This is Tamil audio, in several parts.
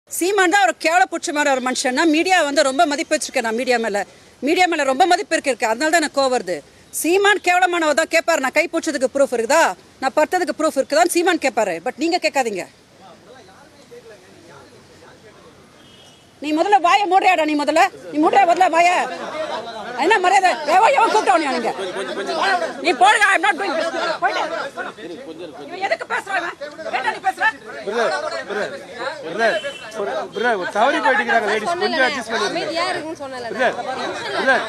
சீமான் தான் ஒரு கேவல புட்சமான ஒரு மனுஷன்னா மீடியா வந்து ரொம்ப மதிப்பு வச்சிருக்கேன் நான் மீடியா மேல மீடியா மேல ரொம்ப மதிப்பு இருக்கு இருக்கு அதனால தான் எனக்கு கோவம் வருது சீமான் கேவலமானவ தான் கேட்பாரு நான் கை பிடிச்சதுக்கு ப்ரூஃப் இருக்குதா நான் படுத்ததுக்கு ப்ரூஃப் இருக்குதான்னு சீமான் கேட்பாரு பட் நீங்க கேட்காதீங்க நீ முதல்ல வாய மூடுறியாடா நீ முதல்ல நீ மூடுற முதல்ல வாய என்ன மரியாதை எவன் எவன் கூப்பிட்டவனியா நீங்க நீ போடுங்க ஐ நாட் டூயிங் போயிட்டு இவன் எதுக்கு பேசுறான் இவன்? என்ன நீ பேசுற தவறி போயிட்டு லேடிஸ் கொஞ்சம் அட்ஜஸ்ட் பண்ணி அமைதியா இருக்குன்னு சொன்னல பிரதர்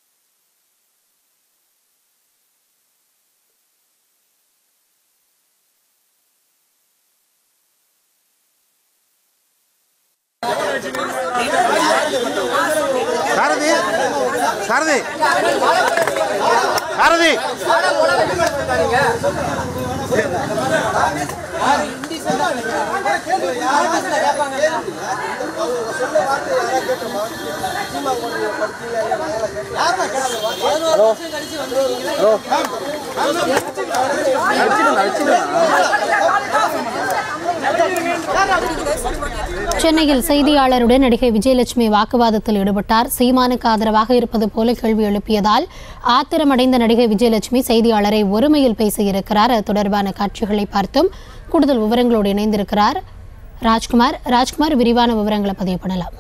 சாரதி சாரதி சாரதி சென்னையில் செய்தியாளருடன் நடிகை விஜயலட்சுமி வாக்குவாதத்தில் ஈடுபட்டார் சீமானுக்கு ஆதரவாக இருப்பது போல கேள்வி எழுப்பியதால் ஆத்திரமடைந்த நடிகை விஜயலட்சுமி செய்தியாளரை ஒருமையில் பேசியிருக்கிறார் அது தொடர்பான காட்சிகளை பார்த்தும் கூடுதல் விவரங்களோடு இணைந்திருக்கிறார் ராஜ்குமார் ராஜ்குமார் விரிவான விவரங்களை பதிவு பண்ணலாம்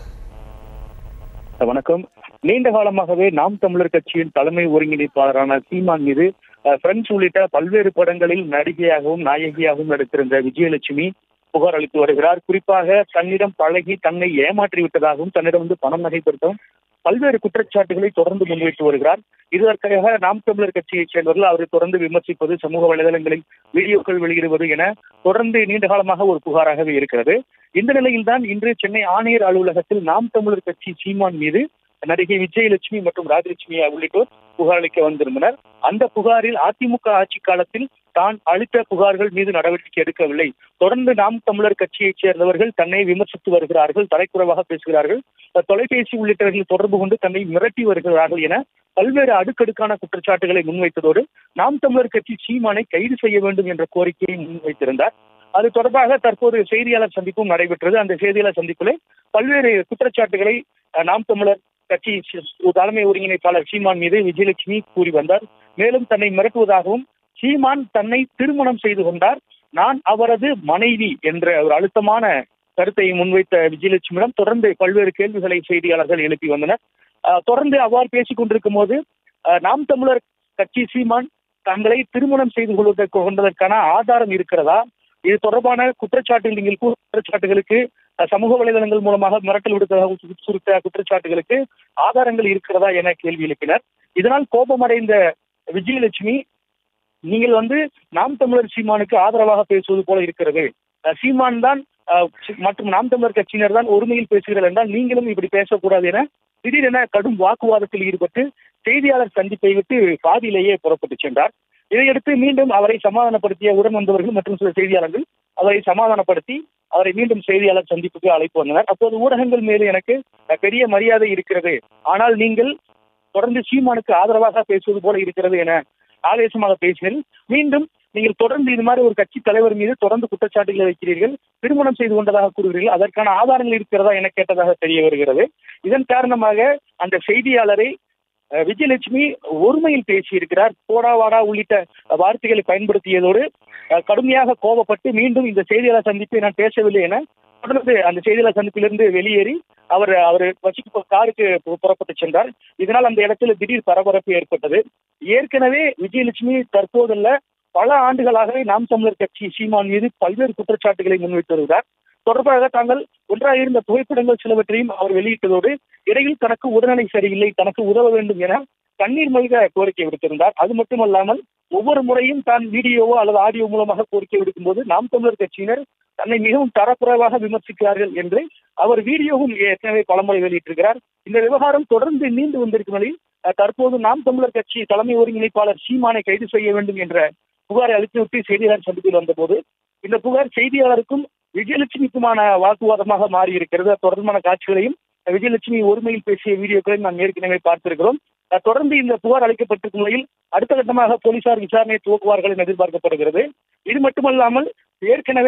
வணக்கம் நீண்ட காலமாகவே நாம் தமிழர் கட்சியின் தலைமை ஒருங்கிணைப்பாளரான சீமான் மீது அஹ், பிரெஞ்சு உள்ளிட்ட பல்வேறு படங்களில் நடிகையாகவும் நாயகியாகவும் நடித்திருந்த விஜயலட்சுமி புகார் அளித்து வருகிறார் குறிப்பாக தன்னிடம் பழகி தன்னை ஏமாற்றி விட்டதாகவும் தன்னிடம் வந்து பணம் நகைப்படுத்தவும் பல்வேறு குற்றச்சாட்டுகளை தொடர்ந்து முன்வைத்து வருகிறார் இதற்காக நாம் தமிழர் கட்சியைச் சேர்ந்தவர்கள் அவரை தொடர்ந்து விமர்சிப்பது சமூக வலைதளங்களில் வீடியோக்கள் வெளியிடுவது என தொடர்ந்து நீண்ட காலமாக ஒரு புகாராகவே இருக்கிறது இந்த நிலையில்தான் இன்று சென்னை ஆணையர் அலுவலகத்தில் நாம் தமிழர் கட்சி சீமான் மீது நடிகை விஜயலட்சுமி மற்றும் ராஜலட்சுமி உள்ளிட்டோர் புகார் அளிக்க வந்திருந்தனர் அந்த புகாரில் அதிமுக ஆட்சி காலத்தில் தான் அளித்த புகார்கள் மீது நடவடிக்கை எடுக்கவில்லை தொடர்ந்து நாம் தமிழர் கட்சியைச் சேர்ந்தவர்கள் தன்னை விமர்சித்து வருகிறார்கள் தலைக்குறைவாக பேசுகிறார்கள் தொலைபேசி உள்ளிட்டவர்கள் தொடர்பு கொண்டு தன்னை மிரட்டி வருகிறார்கள் என பல்வேறு அடுக்கடுக்கான குற்றச்சாட்டுகளை முன்வைத்ததோடு நாம் தமிழர் கட்சி சீமானை கைது செய்ய வேண்டும் என்ற கோரிக்கையை முன்வைத்திருந்தார் அது தொடர்பாக தற்போது செய்தியாளர் சந்திப்பும் நடைபெற்றது அந்த செய்தியாளர் சந்திப்பிலே பல்வேறு குற்றச்சாட்டுகளை அஹ், நாம் தமிழர் கட்சி சி- தலைமை ஒருங்கிணைப்பாளர் சீமான் மீது விஜயலட்சுமி கூறி வந்தார் மேலும் தன்னை மிரட்டுவதாகவும் சீமான் தன்னை திருமணம் செய்து கொண்டார் நான் அவரது மனைவி என்ற ஒரு அழுத்தமான கருத்தை முன்வைத்த விஜயலட்சுமியிடம் தொடர்ந்து பல்வேறு கேள்விகளை செய்தியாளர்கள் எழுப்பி வந்தனர் அஹ், தொடர்ந்து அவ்வாறு பேசிக் கொண்டிருக்கும் போது அஹ், நாம் தமிழர் கட்சி சீமான் தங்களை திருமணம் செய்து கொள்வதற்கு கொண்டதற்கான ஆதாரம் இருக்கிறதா இது தொடர்பான குற்றச்சாட்டுகள் நீங்கள் கூறும் குற்றச்சாட்டுகளுக்கு அஹ், சமூக வலைதளங்கள் மூலமாக மிரட்டல் விடுத்ததாக சு- சுருத்த குற்றச்சாட்டுகளுக்கு ஆதாரங்கள் இருக்கிறதா என கேள்வி எழுப்பினர் இதனால் கோபமடைந்த விஜயலட்சுமி நீங்கள் வந்து நாம் தமிழர் சீமானுக்கு ஆதரவாக பேசுவது போல இருக்கிறது அஹ், சீமான் தான் அஹ், சி- மற்றும் நாம் தமிழர் கட்சியினர் தான் ஒருமையில் பேசுகிறார்கள் என்றால் நீங்களும் இப்படி பேசக்கூடாது என திடீரென கடும் வாக்குவாதத்தில் ஈடுபட்டு செய்தியாளர் சந்திப்பை விட்டு பாதியிலேயே புறப்பட்டு சென்றார் இதையடுத்து மீண்டும் அவரை சமாதானப்படுத்திய உடன் வந்தவர்கள் மற்றும் சில செய்தியாளர்கள் அவரை சமாதானப்படுத்தி அவரை மீண்டும் செய்தியாளர் சந்திப்புக்கு அழைப்பு வந்தனர் அப்போது ஊடகங்கள் மீது எனக்கு அஹ், பெரிய மரியாதை இருக்கிறது ஆனால் நீங்கள் தொடர்ந்து சீமானுக்கு ஆதரவாக பேசுவது போல இருக்கிறது என ஆவேசமாக பேசினீர்கள் மீண்டும் நீங்கள் தொடர்ந்து இது மாதிரி ஒரு கட்சி தலைவர் மீது தொடர்ந்து குற்றச்சாட்டுகளை வைக்கிறீர்கள் திருமணம் செய்து கொண்டதாக கூறுகிறீர்கள் அதற்கான ஆதாரங்கள் இருக்கிறதா என கேட்டதாக தெரிய வருகிறது இதன் காரணமாக அந்த செய்தியாளரை அஹ், விஜயலட்சுமி ஒருமையில் பேசியிருக்கிறார் போடா வாடா உள்ளிட்ட வார்த்தைகளை பயன்படுத்தியதோடு அஹ், கடுமையாக கோபப்பட்டு மீண்டும் இந்த செய்தியாளர் சந்திப்பை நான் பேசவில்லை என தொடர்ந்து அந்த செய்தியாளர் சந்திப்பிலிருந்து வெளியேறி அவர் அவர் வசிக்கும் காருக்கு பு- புறப்பட்டு சென்றார் இதனால் அந்த இடத்துல திடீர் பரபரப்பு ஏற்பட்டது ஏற்கனவே விஜயலட்சுமி தற்போதல்ல பல ஆண்டுகளாகவே நாம் தமிழர் கட்சி சீமான் மீது பல்வேறு குற்றச்சாட்டுகளை முன்வைத்து வருகிறார் தொடர்பாக தாங்கள் ஒன்றாக இருந்த புகைப்படங்கள் சிலவற்றையும் அவர் வெளியிட்டதோடு இடையில் தனக்கு உடல்நிலை சரியில்லை தனக்கு உதவ வேண்டும் என கண்ணீர் மல்க கோரிக்கை விடுத்திருந்தார் அது மட்டுமல்லாமல் ஒவ்வொரு முறையும் தான் வீடியோவோ அல்லது ஆடியோ மூலமாக கோரிக்கை விடுக்கும் போது நாம் தமிழர் கட்சியினர் தன்னை மிகவும் தரக்குறைவாக விமர்சிக்கிறார்கள் என்று அவர் வீடியோவும் ஏற்கனவே பலமுறை வெளியிட்டிருக்கிறார் இந்த விவகாரம் தொடர்ந்து நீண்டு வந்திருக்கும் நிலையில் அஹ், தற்போது நாம் தமிழர் கட்சி தலைமை ஒருங்கிணைப்பாளர் சீமானை கைது செய்ய வேண்டும் என்ற புகாரை அளித்துவிட்டு செய்தியாளர் சந்திப்பில் வந்தபோது இந்த புகார் செய்தியாளருக்கும் விஜயலட்சுமிக்குமான வாக்குவாதமாக மாறி இருக்கிறது அது தொடர்பான காட்சிகளையும் விஜயலட்சுமி ஒருமையில் பேசிய வீடியோக்களையும் நாம் ஏற்கனவே பார்த்திருக்கிறோம் அஹ், தொடர்ந்து இந்த புகார் அளிக்கப்பட்டிருக்கும் நிலையில் அடுத்த கட்டமாக போலீசார் விசாரணை துவக்குவார்கள் என எதிர்பார்க்கப்படுகிறது இது மட்டுமல்லாமல் ஏற்கனவே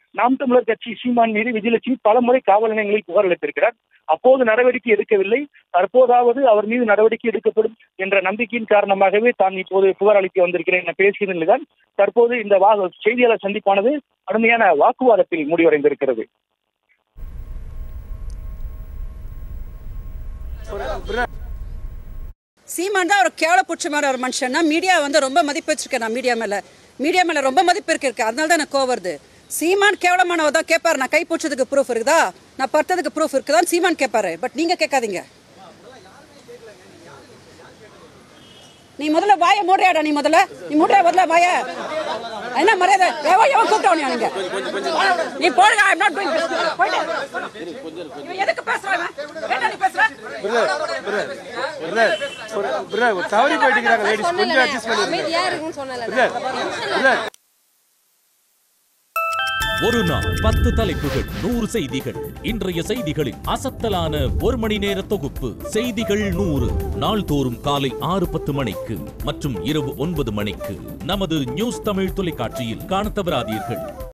நாம் தமிழர் கட்சி சீமான் மீது விஜயலட்சுமி பலமுறை காவல் நிலையங்களில் புகார் அளித்திருக்கிறார் அப்போது நடவடிக்கை எடுக்கவில்லை தற்போதாவது அவர் மீது நடவடிக்கை எடுக்கப்படும் என்ற நம்பிக்கையின் காரணமாகவே தான் இப்போது புகார் அளிக்க வந்திருக்கிறேன் என பேசிய நிலைதான் தற்போது இந்த வா செய்தியாளர் சந்திப்பானது கடுமையான வாக்குவாதத்தில் முடிவடைந்திருக்கிறது சீமான் தான் ஒரு கேவலப்புட்சமான ஒரு மனுஷன்னா மீடியா வந்து ரொம்ப மதிப்பு வச்சிருக்கேன் நான் மீடியா மேல மீடியா மேல ரொம்ப மதிப்பு இருக்கு இருக்கு அதனால தான் எனக்கு கோவம் வருது சீமான் கேவலமானவ தான் கேட்பாரு நான் கை பிடிச்சதுக்கு ப்ரூஃப் இருக்குதா நான் படுத்ததுக்கு ப்ரூஃப் இருக்குதான்னு சீமான் கேட்பாரு பட் நீங்க கேட்காதீங்க நீ முதல்ல வாய மூடுறியாடா நீ முதல்ல நீ மூடுற முதல்ல வாய என்ன மரியாதை எவன் எவன் கூப்பிட்டவனியா நீங்க நீ போடுங்க ஐ நாட் டூயிங் போயிட்டு இவன் எதுக்கு பேசுறாங்க என்ன நீ பேசுற பிரதர் பிரதர் தவறி போயிட்டு லேடிஸ் கொஞ்சம் அட்ஜஸ்ட் பண்ணி அமைதியா இருக்குன்னு சொன்னல பிரதர் பிரதர் ஒரு நாள் பத்து தலைப்புகள் நூறு செய்திகள் இன்றைய செய்திகளின் அசத்தலான ஒரு மணி நேர தொகுப்பு செய்திகள் நூறு நாள்தோறும் காலை ஆறு பத்து மணிக்கு மற்றும் இரவு ஒன்பது மணிக்கு நமது நியூஸ் தமிழ் தொலைக்காட்சியில் காணத் தவறாதீர்கள்